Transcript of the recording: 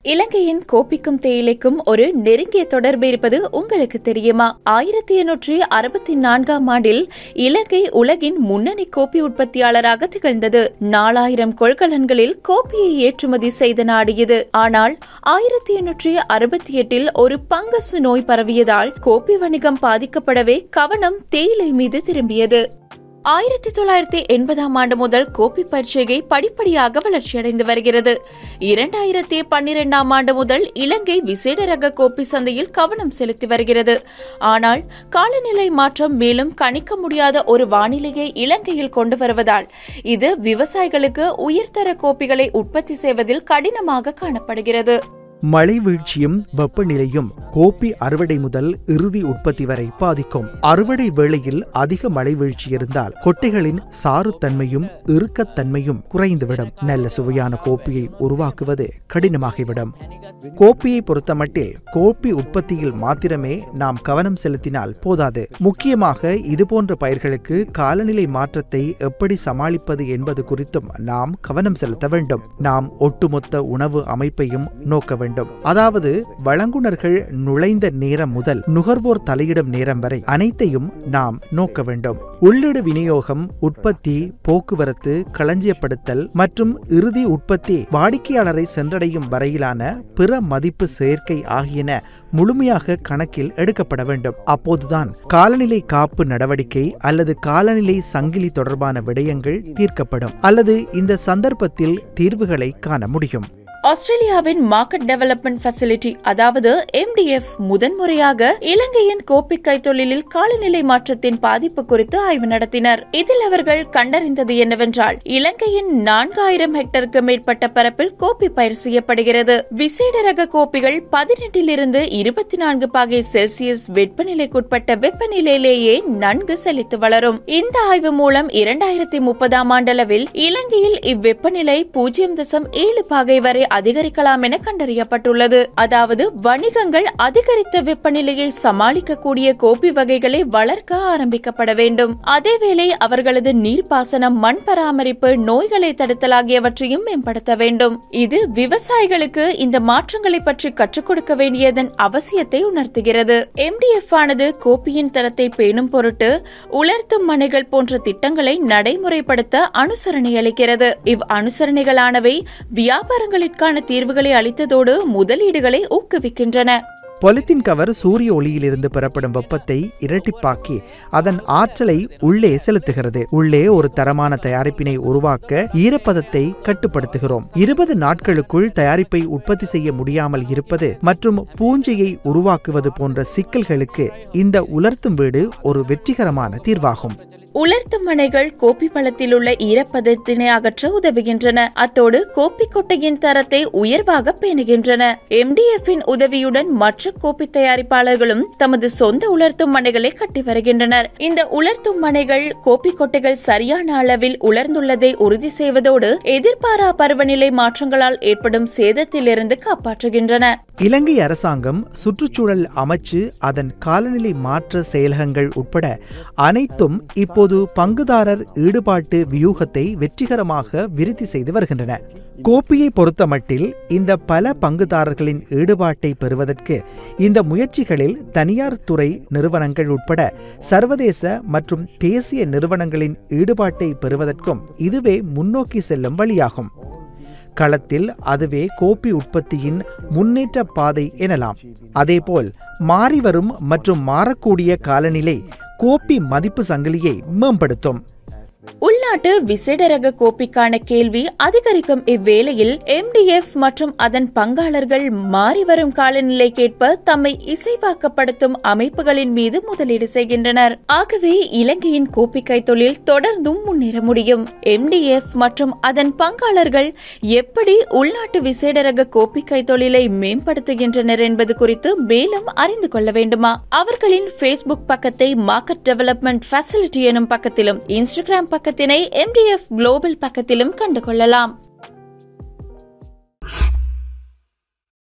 இலங்கையின் கோப்பிக்கும் தேயிலைக்கும் ஒரு நெருங்கிய தொடர்பு இருப்பது உங்களுக்கு தெரியுமா ஆயிரத்தி எண்ணூற்றி அறுபத்தி நான்காம் ஆண்டில் இலங்கை உலகின் முன்னணி கோப்பி உற்பத்தியாளராக திகழ்ந்தது நாலாயிரம் கொள்கலன்களில் கோப்பியை ஏற்றுமதி செய்த நாடு இது ஆனால் ஆயிரத்தி எண்ணூற்றி அறுபத்தி எட்டில் ஒரு பங்கசு நோய் பரவியதால் கோப்பி வணிகம் பாதிக்கப்படவே கவனம் தேயிலை மீது திரும்பியது ஆயிரத்தி தொள்ளாயிரத்தி எண்பதாம் ஆண்டு முதல் கோப்பி பயிற்சிகை படிப்படியாக வளர்ச்சியடைந்து வருகிறது இரண்டாயிரத்தி பன்னிரெண்டாம் ஆண்டு முதல் இலங்கை விசேட ரக கோப்பி சந்தையில் கவனம் செலுத்தி வருகிறது ஆனால் காலநிலை மாற்றம் மேலும் கணிக்க முடியாத ஒரு வானிலையை இலங்கையில் கொண்டு வருவதால் இது விவசாயிகளுக்கு உயர்தர கோப்பிகளை உற்பத்தி செய்வதில் கடினமாக காணப்படுகிறது மழை வீழ்ச்சியும் வெப்பநிலையும் கோப்பி அறுவடை முதல் இறுதி உற்பத்தி வரை பாதிக்கும் அறுவடை வேளையில் அதிக மழை வீழ்ச்சி இருந்தால் கொட்டைகளின் சாறுத்தன்மையும் இறுக்கத்தன்மையும் குறைந்துவிடும் நல்ல சுவையான கோப்பியை உருவாக்குவது கடினமாகிவிடும் கோப்பியை பொறுத்தமட்டில் கோப்பி உற்பத்தியில் மாத்திரமே நாம் கவனம் செலுத்தினால் போதாது முக்கியமாக இதுபோன்ற பயிர்களுக்கு காலநிலை மாற்றத்தை எப்படி சமாளிப்பது என்பது குறித்தும் நாம் கவனம் செலுத்த வேண்டும் நாம் ஒட்டுமொத்த உணவு அமைப்பையும் நோக்க வேண்டும் அதாவது வழங்குனர்கள் நுழைந்த நேரம் முதல் நுகர்வோர் தலையிடும் நேரம் வரை அனைத்தையும் நாம் நோக்க வேண்டும் உள்ளீடு விநியோகம் உற்பத்தி போக்குவரத்து களஞ்சியப்படுத்தல் மற்றும் இறுதி உற்பத்தி வாடிக்கையாளரை சென்றடையும் வரையிலான பிற மதிப்பு சேர்க்கை ஆகியன முழுமையாக கணக்கில் எடுக்கப்பட வேண்டும் அப்போதுதான் காலநிலை காப்பு நடவடிக்கை அல்லது காலநிலை சங்கிலி தொடர்பான விடயங்கள் தீர்க்கப்படும் அல்லது இந்த சந்தர்ப்பத்தில் தீர்வுகளை காண முடியும் ஆஸ்திரேலியாவின் மார்க்கெட் டெவலப்மெண்ட் ஃபெசிலிட்டி அதாவது எம்டிஎஃப் முதன்முறையாக இலங்கையின் கோப்பி கைத்தொழிலில் காலநிலை மாற்றத்தின் பாதிப்பு குறித்து ஆய்வு நடத்தினர் இதில் அவர்கள் கண்டறிந்தது என்னவென்றால் இலங்கையின் நான்காயிரம் ஹெக்டருக்கு மேற்பட்ட பரப்பில் கோப்பி பயிர் செய்யப்படுகிறது விசேட ரக கோப்பிகள் பதினெட்டிலிருந்து இருபத்தி நான்கு பாகை செல்சியஸ் வெப்பநிலைக்குட்பட்ட வெப்பநிலையிலேயே நன்கு செழித்து வளரும் இந்த ஆய்வு மூலம் இரண்டாயிரத்தி முப்பதாம் ஆண்டளவில் இலங்கையில் இவ்வெப்பநிலை பூஜ்ஜியம் தசம் ஏழு பாகை வரை அதிகரிக்கலாம் என கண்டறியப்பட்டுள்ளது அதாவது வணிகங்கள் அதிகரித்த வெப்பநிலையை சமாளிக்கக்கூடிய கோப்பி வகைகளை வளர்க்க ஆரம்பிக்கப்பட வேண்டும் அதேவேளை அவர்களது நீர்ப்பாசனம் மண் பராமரிப்பு நோய்களை தடுத்தல் ஆகியவற்றையும் மேம்படுத்த வேண்டும் இது விவசாயிகளுக்கு இந்த மாற்றங்களை பற்றி கற்றுக் கொடுக்க வேண்டியதன் அவசியத்தை உணர்த்துகிறது எம்டிஎஃப் ஆனது கோப்பியின் தரத்தை பேணும் பொருட்டு உலர்த்தும் மனைகள் போன்ற திட்டங்களை நடைமுறைப்படுத்த அனுசரணை அளிக்கிறது இவ் அனுசரணைகளானவை வியாபாரங்களிற்கான தீர்வுகளை அளித்ததோடு முதலீடுகளை ஊக்குவிக்கின்றன பொலித்தீன் கவர் சூரிய ஒளியிலிருந்து பெறப்படும் வெப்பத்தை இரட்டிப்பாக்கி அதன் ஆற்றலை உள்ளே செலுத்துகிறது உள்ளே ஒரு தரமான தயாரிப்பினை உருவாக்க ஈரப்பதத்தை கட்டுப்படுத்துகிறோம் இருபது நாட்களுக்குள் தயாரிப்பை உற்பத்தி செய்ய முடியாமல் இருப்பது மற்றும் பூஞ்சையை உருவாக்குவது போன்ற சிக்கல்களுக்கு இந்த உலர்த்தும் வீடு ஒரு வெற்றிகரமான தீர்வாகும் உலர்த்தும் மனைகள் கோப்பி பழத்தில் உள்ள ஈரப்பதத்தினை அகற்ற உதவுகின்றன அத்தோடு கோப்பி கொட்டையின் தரத்தை உயர்வாக பேணுகின்றன எம்டிஎஃப்பின் உதவியுடன் மற்ற கோப்பி தயாரிப்பாளர்களும் தமது சொந்த உலர்த்தும் மனைகளை கட்டி வருகின்றனர் இந்த உலர்த்தும் மனைகள் கோப்பி கொட்டைகள் சரியான அளவில் உலர்ந்துள்ளதை உறுதி செய்வதோடு எதிர்பாரா பருவநிலை மாற்றங்களால் ஏற்படும் சேதத்திலிருந்து காப்பாற்றுகின்றன இலங்கை அரசாங்கம் சுற்றுச்சூழல் அமைச்சு அதன் காலநிலை மாற்ற செயலகங்கள் உட்பட அனைத்தும் இப்போது பங்குதாரர் ஈடுபாட்டு வியூகத்தை வெற்றிகரமாக விருத்தி செய்து வருகின்றன கோப்பியை பொறுத்தமட்டில் இந்த பல பங்குதாரர்களின் ஈடுபாட்டை பெறுவதற்கு இந்த முயற்சிகளில் தனியார் துறை நிறுவனங்கள் உட்பட சர்வதேச மற்றும் தேசிய நிறுவனங்களின் ஈடுபாட்டை பெறுவதற்கும் இதுவே முன்னோக்கி செல்லும் வழியாகும் களத்தில் அதுவே கோப்பி உற்பத்தியின் முன்னேற்ற பாதை எனலாம் அதேபோல் மாறிவரும் மற்றும் மாறக்கூடிய காலநிலை கோப்பி மதிப்பு சங்கிலியை மேம்படுத்தும் உள்நாட்டு விசேட ரக கோப்பிக்கான கேள்வி அதிகரிக்கும் இவ்வேளையில் எம்டிஎஃப் மற்றும் அதன் பங்காளர்கள் மாறிவரும் காலநிலைக்கேற்ப தம்மை இசைவாக்கப்படுத்தும் அமைப்புகளின் மீது முதலீடு செய்கின்றனர் ஆகவே இலங்கையின் கோப்பி கைத்தொழில் தொடர்ந்தும் முன்னேற முடியும் எம்டிஎஃப் மற்றும் அதன் பங்காளர்கள் எப்படி உள்நாட்டு விசேட ரக கோப்பி கைத்தொழிலை மேம்படுத்துகின்றனர் என்பது குறித்து மேலும் அறிந்து கொள்ள வேண்டுமா அவர்களின் ஃபேஸ்புக் பக்கத்தை மார்க்கெட் டெவலப்மெண்ட் ஃபெசிலிட்டி எனும் பக்கத்திலும் இன்ஸ்டாகிராம் பக்கத்தினை எம்டிஎஃப் குளோபல் பக்கத்திலும் கண்டு கொள்ளலாம்